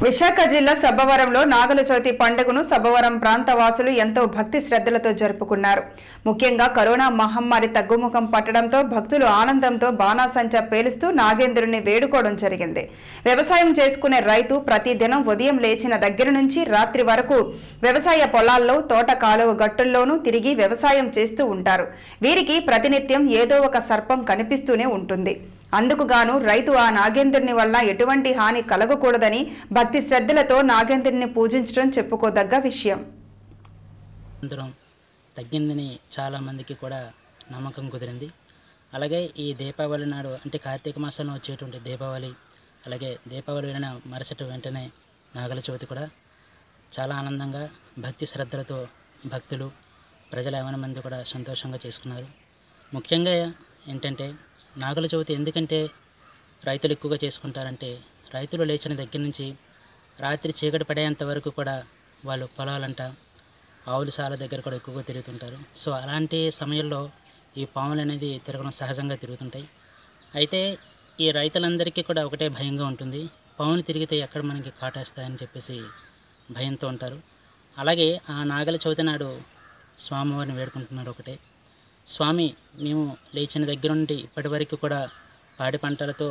విశాఖ జిల్లా సబ్బవరంలో నాగల చవితి పండుగను సబ్బవరం ప్రాంత వాసులు ఎంతో భక్తి శ్రద్ధలతో జరుపుకున్నారు ముఖ్యంగా కరోనా మహమ్మారి తగ్గుముఖం పట్టడంతో భక్తులు ఆనందంతో బాణాసంచ పేలుస్తూ నాగేంద్రుని వేడుకోవడం జరిగింది వ్యవసాయం చేసుకునే రైతు ప్రతిదినం ఉదయం లేచిన దగ్గర నుంచి రాత్రి వరకు వ్యవసాయ పొలాల్లో తోట కాలువ గట్టుల్లోనూ తిరిగి వ్యవసాయం చేస్తూ ఉంటారు వీరికి ప్రతినిత్యం ఏదో ఒక సర్పం కనిపిస్తూనే ఉంటుంది అందుకు గాను రైతు ఆ నాగేంద్రుని వల్ల ఎటువంటి హాని కలగకూడదని భక్తి శ్రద్ధలతో నాగేంద్రుని పూజించడం చెప్పుకోదగ్గ విషయం అనంతరం తగ్గిందని చాలామందికి కూడా నమ్మకం కుదిరింది అలాగే ఈ దీపావళి నాడు అంటే కార్తీక మాసంలో వచ్చేటువంటి దీపావళి అలాగే దీపావళి వెళ్ళిన మరుసటి వెంటనే నాగల చవితి కూడా చాలా ఆనందంగా భక్తి శ్రద్ధలతో భక్తులు ప్రజలు ఏమైనా మంది కూడా సంతోషంగా చేసుకున్నారు ముఖ్యంగా ఏంటంటే నాగల చవితి ఎందుకంటే రైతులు ఎక్కువగా చేసుకుంటారంటే రైతులు లేచిన దగ్గర నుంచి రాత్రి చీకటి పడేంత వరకు కూడా వాళ్ళు పొలాలంట ఆవుల సాల దగ్గర కూడా ఎక్కువగా తిరుగుతుంటారు సో అలాంటి సమయంలో ఈ పాములు అనేది తిరగడం సహజంగా తిరుగుతుంటాయి అయితే ఈ రైతులందరికీ కూడా ఒకటే భయంగా ఉంటుంది పాములు తిరిగితే ఎక్కడ మనకి కాటేస్తాయని చెప్పేసి భయంతో ఉంటారు అలాగే ఆ నాగల చవితి నాడు స్వామివారిని వేడుకుంటున్నారు ఒకటే స్వామి మేము లేచిన దగ్గర నుండి ఇప్పటి వరకు కూడా పాడి పంటలతో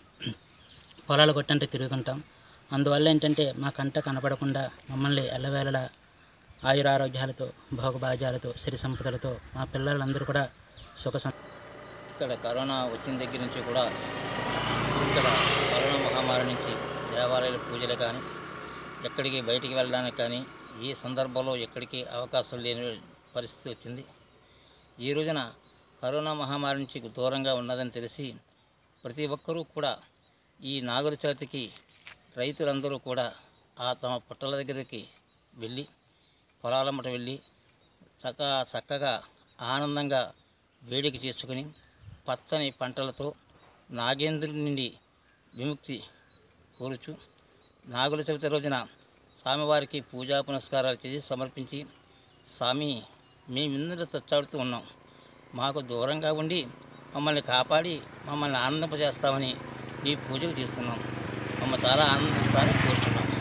పొలాలు కొట్టంటే తిరుగుతుంటాం అందువల్ల ఏంటంటే మా కంట కనపడకుండా మమ్మల్ని ఎల్లవేళలా ఆయురారోగ్యాలతో భోగభాగ్యాలతో సిరి సంపదలతో మా పిల్లలందరూ కూడా సుఖ సం ఇక్కడ కరోనా వచ్చిన దగ్గర నుంచి కూడా ఇక్కడ కరోనా మహమ్మారి నుంచి దేవాలయాల పూజలు కానీ ఎక్కడికి బయటికి వెళ్ళడానికి కానీ ఈ సందర్భంలో ఎక్కడికి అవకాశం లేని పరిస్థితి వచ్చింది ఈ రోజున కరోనా మహమ్మారి నుంచి దూరంగా ఉన్నదని తెలిసి ప్రతి ఒక్కరూ కూడా ఈ నాగుల చవితికి రైతులందరూ కూడా ఆ తమ పుట్టల దగ్గరికి వెళ్ళి పొలాలమ్మట వెళ్ళి చక్క చక్కగా ఆనందంగా వేడిక చేసుకుని పచ్చని పంటలతో నాగేంద్రుడి నుండి విముక్తి కోరుచు నాగుల చవితి రోజున స్వామివారికి పూజా పునస్కారాలు చేసి సమర్పించి స్వామి మేమిందరూ తచ్చాడుతూ ఉన్నాం మాకు దూరంగా ఉండి మమ్మల్ని కాపాడి మమ్మల్ని ఆనందింపజేస్తామని నీ పూజలు చేస్తున్నాం మమ్మల్ని చాలా ఆనందించాలని కోరుతున్నాం